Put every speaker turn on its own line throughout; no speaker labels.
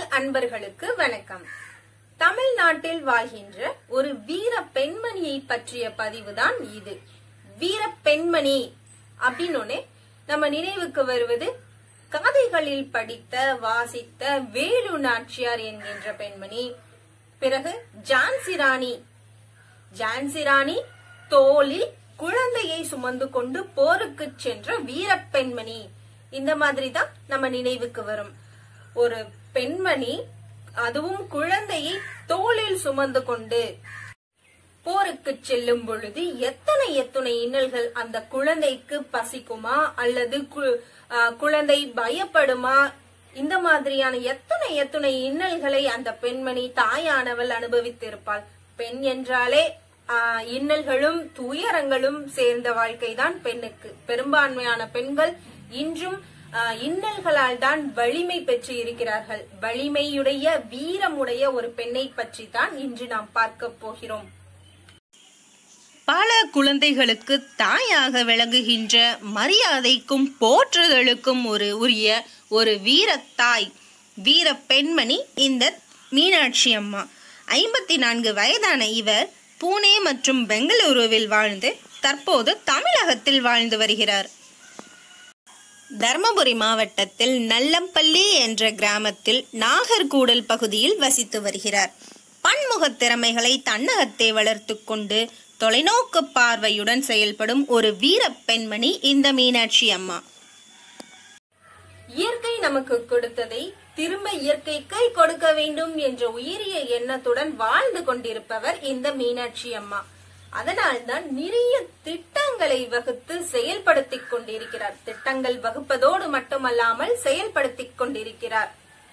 அன்பர்களுக்கு வணக்கம் தமிழ்நாட்டில் வாழ்கின்ற ஒரு வீர பெண்மணியை பற்றிய பதிவுதான் இது வீர பெண்மணி அப்படின்னு நம்ம நினைவுக்கு வருவது கதைகளில் படித்த வாசித்த வேலு நாச்சியார் என்கின்ற பெண்மணி பிறகு ஜான்சி ராணி ஜான்சி ராணி தோளில் குழந்தையை சுமந்து கொண்டு போருக்கு சென்ற வீரப் பெண்மணி இந்த மாதிரி தான் நம்ம நினைவுக்கு வரும் ஒரு பெண்மணி அதுவும் குழந்தையை தோளில் சுமந்து கொண்டு போருக்கு செல்லும் பொழுது எத்தனை எத்தனை இன்னல்கள் அந்த குழந்தைக்கு பசிக்குமா அல்லது கு- ஆ, குழந்தை பயப்படுமா இந்த மாதிரியான எத்தனை எத்தனை இன்னல்களை அந்த பெண்மணி தாயானவள் அனுபவித்திருப்பாள் பெண் என்றாலே ஆ, இன்னல்களும் துயரங்களும் சேர்ந்த வாழ்க்கைதான் பெண்ணுக்கு பெரும்பான்மையான பெண்கள் இன்றும் ஆ, இன்னல்களால் தான் வலிமை பெற்று இருக்கிறார்கள் வலிமையுடைய வீரமுடைய ஒரு பெண்ணை பற்றி தான் இன்று நாம் பார்க்க போகிறோம்
பல குழந்தைகளுக்கு தாயாக விளங்குகின்ற மரியாதைக்கும் போற்றுதலுக்கும் ஒரு உரிய ஒரு வீரத்தாய் வீர பெண்மணி இந்த மீனாட்சி அம்மா ஐம்பத்தி நான்கு வயதான இவர் பூனே மற்றும் பெங்களூருவில் வாழ்ந்து தற்போது தமிழகத்தில் வாழ்ந்து வருகிறார் தர்மபுரி மாவட்டத்தில் நல்லம்பள்ளி என்ற கிராமத்தில் நாகர்கூடல் பகுதியில் வசித்து வருகிறார் பன்முகத் திறமைகளை தன்னகத்தே வளர்த்துக் கொண்டு தொலைநோக்கு பார்வையுடன் செயல்படும் ஒரு வீரப் பெண்மணி இந்த மீனாட்சி அம்மா
இயற்கை நமக்கு கொடுத்ததை திரும்ப இயற்கைக்கு கொடுக்க வேண்டும் என்ற உயரிய எண்ணத்துடன் வாழ்ந்து கொண்டிருப்பவர் இந்த மீனாட்சி அம்மா அதனால்தான் நிறைய திட்டங்களை வகுத்து செயல்படுத்திக் கொண்டிருக்கிறார் திட்டங்கள் வகுப்பதோடு மட்டுமல்லாமல் செயல்படுத்திக் கொண்டிருக்கிறார்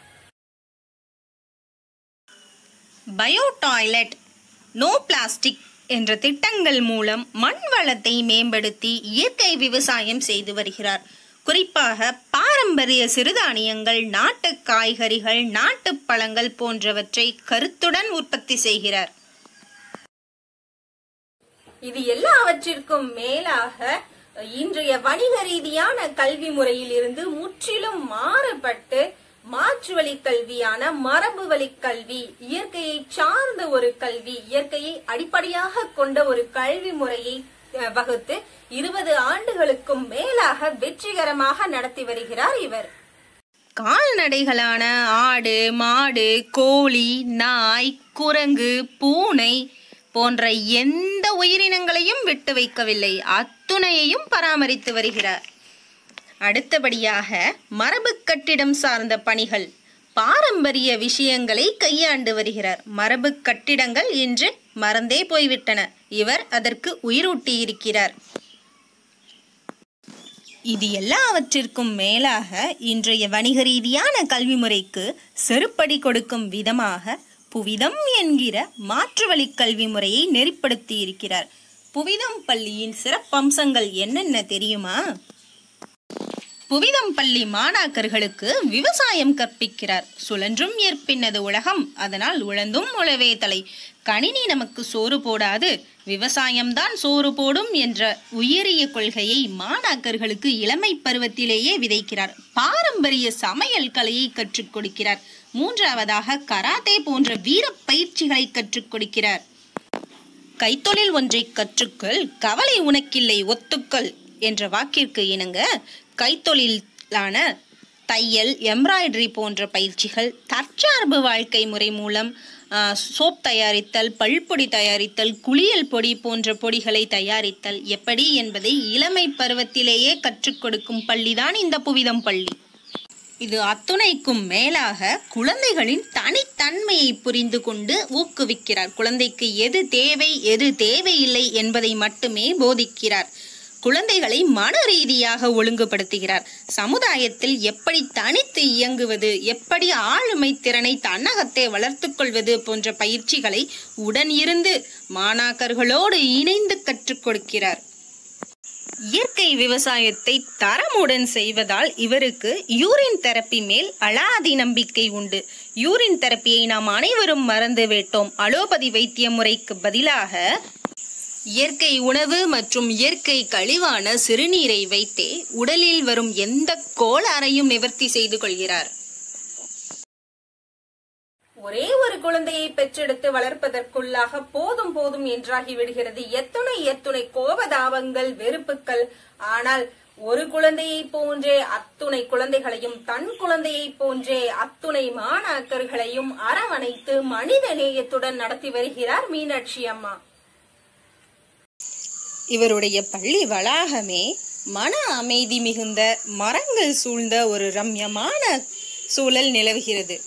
பயோ டாய்லெட் நோ பிளாஸ்டிக் என்ற திட்டங்கள் மூலம் மண் வளத்தை மேம்படுத்தி இயற்கை விவசாயம் செய்து வருகிறார் குறிப்பாக பாரம்பரிய சிறுதானியங்கள் நாட்டு காய்கறிகள் நாட்டு பழங்கள் போன்றவற்றை கருத்துடன் உற்பத்தி செய்கிறார்
இது எல்லாவற்றிற்கும் மேலாக இன்றைய வணிக ரீதியான கல்வி முறையில் இருந்து முற்றிலும் மாறுபட்டு மாற்று வழி கல்வியான மரபு வழி கல்வி இயற்கையை சார்ந்த ஒரு கல்வி இயற்கையை அடிப்படையாக கொண்ட ஒரு கல்வி முறையை அஹ், வகுத்து இருபது ஆண்டுகளுக்கும் மேலாக வெற்றிகரமாக நடத்தி வருகிறார் இவர்
கால்நடைகளான ஆடு மாடு கோழி நாய் குரங்கு பூனை போன்ற எந்த உயிரினங்களையும் விட்டு வைக்கவில்லை அத்துணையையும் பராமரித்து வருகிறார் அடுத்தபடியாக மரபு கட்டிடம் சார்ந்த பணிகள் பாரம்பரிய விஷயங்களை கையாண்டு வருகிறார் மரபு கட்டிடங்கள் இன்று மறந்தே போய்விட்டன இவர் அதற்கு உயிரூட்டி இருக்கிறார் இது எல்லாவற்றிற்கும் மேலாக இன்றைய வணிக ரீதியான கல்வி முறைக்கு செருப்படி கொடுக்கும் விதமாக புவிதம் என்கிற மாற்று வழி கல்வி முறையை நெறிப்படுத்தி இருக்கிறார் புவிதம் பள்ளியின் சிறப்பம்சங்கள் என்னென்ன தெரியுமா புவிதம் பள்ளி மாணாக்கர்களுக்கு விவசாயம் கற்பிக்கிறார் சுழன்றும் ஏற்பின்னது உலகம் அதனால் உழந்தும் உழவே தலை கணினி நமக்கு சோறு போடாது விவசாயம்தான் சோறு போடும் என்ற உயரிய கொள்கையை மாணாக்கர்களுக்கு இளமை பருவத்திலேயே விதைக்கிறார் பாரம்பரிய சமையல் கலையை கற்றுக் கொடுக்கிறார் மூன்றாவதாக கராத்தே போன்ற வீர பயிற்சிகளை கற்றுக் கொடுக்கிறார் கைத்தொழில் ஒன்றை கற்றுக்கொள் கவலை உனக்கில்லை ஒத்துக்கள் என்ற வாக்கிற்கு இணங்க கைத்தொழிலான தையல் எம்ப்ராய்டரி போன்ற பயிற்சிகள் தற்சார்பு வாழ்க்கை முறை மூலம் ஆ, சோப் தயாரித்தல் பல்பொடி தயாரித்தல் குளியல் பொடி போன்ற பொடிகளை தயாரித்தல் எப்படி என்பதை இளமை பருவத்திலேயே கற்றுக் கொடுக்கும் பள்ளிதான் இந்த புவிதம் பள்ளி இது அத்துணைக்கும் மேலாக குழந்தைகளின் தனித்தன்மையை புரிந்து கொண்டு ஊக்குவிக்கிறார் குழந்தைக்கு எது தேவை எது தேவையில்லை என்பதை மட்டுமே போதிக்கிறார் குழந்தைகளை மன ரீதியாக ஒழுங்குபடுத்துகிறார் சமுதாயத்தில் எப்படி தனித்து இயங்குவது எப்படி ஆளுமை திறனை தன்னகத்தே வளர்த்துக் கொள்வது போன்ற பயிற்சிகளை உடன் இருந்து மாணாக்கர்களோடு இணைந்து கற்றுக் கொடுக்கிறார் இயற்கை விவசாயத்தை தரமுடன் செய்வதால் இவருக்கு யூரின் தெரப்பி மேல் அலாதி நம்பிக்கை உண்டு யூரின் தெரப்பியை நாம் அனைவரும் மறந்து விட்டோம் அலோபதி வைத்திய முறைக்கு பதிலாக இயற்கை உணவு மற்றும் இயற்கை கழிவான சிறுநீரை வைத்தே உடலில் வரும் எந்த கோளாறையும் நிவர்த்தி செய்து கொள்கிறார்
ஒரே ஒரு குழந்தையை பெற்றெடுத்து வளர்ப்பதற்குள்ளாக போதும் போதும் என்றாகி விடுகிறது எத்துணை எத்துணை கோபதாபங்கள் வெறுப்புகள் ஆனால் ஒரு குழந்தையை போன்றே அத்துணை குழந்தைகளையும் தன் குழந்தையை போன்றே அத்துணை மாணாக்கர்களையும் அரவணைத்து மனித நேயத்துடன் நடத்தி வருகிறார் மீனாட்சி அம்மா
இவருடைய பள்ளி வளாகமே மன அமைதி மிகுந்த மரங்கள் சூழ்ந்த ஒரு ரம்யமான சூழல் நிலவுகிறது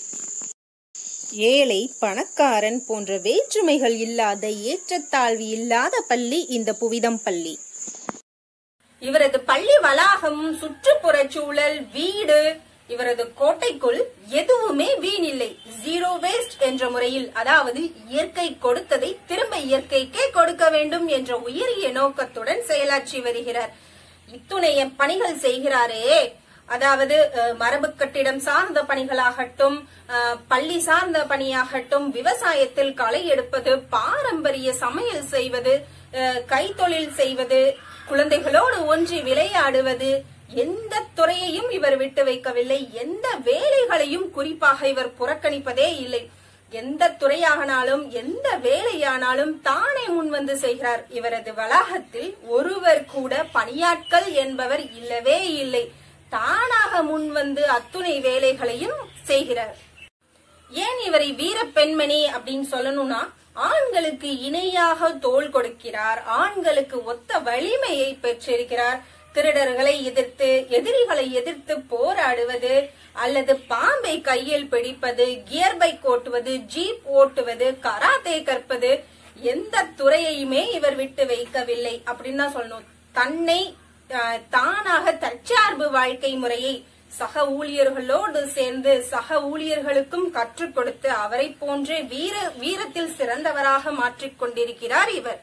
ஏழை பணக்காரன் போன்ற வேற்றுமைகள் இல்லாத ஏற்றத்தாழ்வு இல்லாத பள்ளி இந்த புவிதம் பள்ளி
இவரது பள்ளி வளாகம் சுற்றுப்புற சூழல் வீடு இவரது கோட்டைக்குள் எதுவுமே வீணில்லை ஜீரோ வேஸ்ட் என்ற முறையில் அதாவது இயற்கை கொடுத்ததை திரும்ப இயற்கைக்கே கொடுக்க வேண்டும் என்ற உயரிய நோக்கத்துடன் செயலாற்றி வருகிறார் இத்துணைய பணிகள் செய்கிறாரே அதாவது அஹ், மரபு கட்டிடம் சார்ந்த பணிகளாகட்டும் அஹ், பள்ளி சார்ந்த பணியாகட்டும் விவசாயத்தில் களை எடுப்பது பாரம்பரிய சமையல் செய்வது அஹ், கைத்தொழில் செய்வது குழந்தைகளோடு ஒன்றி விளையாடுவது எந்த துறையையும் இவர் விட்டு வைக்கவில்லை எந்த வேலைகளையும் குறிப்பாக இவர் புறக்கணிப்பதே இல்லை எந்த துறையானாலும் எந்த வேலையானாலும் தானே முன்வந்து செய்கிறார் இவரது வளாகத்தில் ஒருவர் கூட பணியாட்கள் என்பவர் இல்லவே இல்லை தானாக முன்வந்து அத்துணை வேலைகளையும் செய்கிறார் ஏன் இவரை வீர பெண்மணி அப்படின்னு சொல்லணும்னா ஆண்களுக்கு இணையாக தோள் கொடுக்கிறார் ஆண்களுக்கு ஒத்த வலிமையை பெற்றிருக்கிறார் திருடர்களை எதிர்த்து எதிரிகளை எதிர்த்து போராடுவது அல்லது பாம்பை கையில் பிடிப்பது கியர் பைக் ஓட்டுவது ஜீப் ஓட்டுவது கராத்தே கற்பது எந்த துறையையுமே இவர் விட்டு வைக்கவில்லை அப்படின்னு தான் சொல்லணும் தன்னை அஹ், தானாக தற்சார்பு வாழ்க்கை முறையை சக ஊழியர்களோடு சேர்ந்து சக ஊழியர்களுக்கும் கற்றுக் கொடுத்து அவரை போன்றே வீர வீரத்தில் சிறந்தவராக மாற்றிக் கொண்டிருக்கிறார் இவர்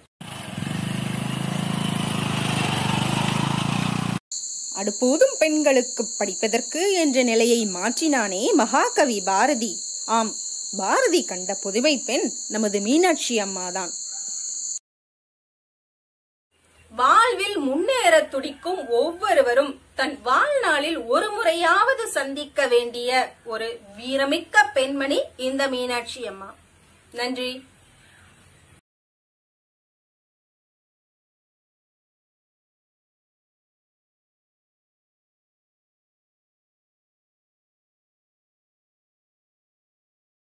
அடுப்போதும் பெண்களுக்கு படிப்பதற்கு என்ற நிலையை மாற்றினானே மகாகவி பாரதி ஆம் பாரதி கண்ட புதுமை பெண் நமது மீனாட்சி அம்மாதான்
வாழ்வில் முன்னேற துடிக்கும் ஒவ்வொருவரும் தன் வாழ்நாளில் ஒரு முறையாவது சந்திக்க வேண்டிய ஒரு வீரமிக்க பெண்மணி இந்த மீனாட்சி அம்மா நன்றி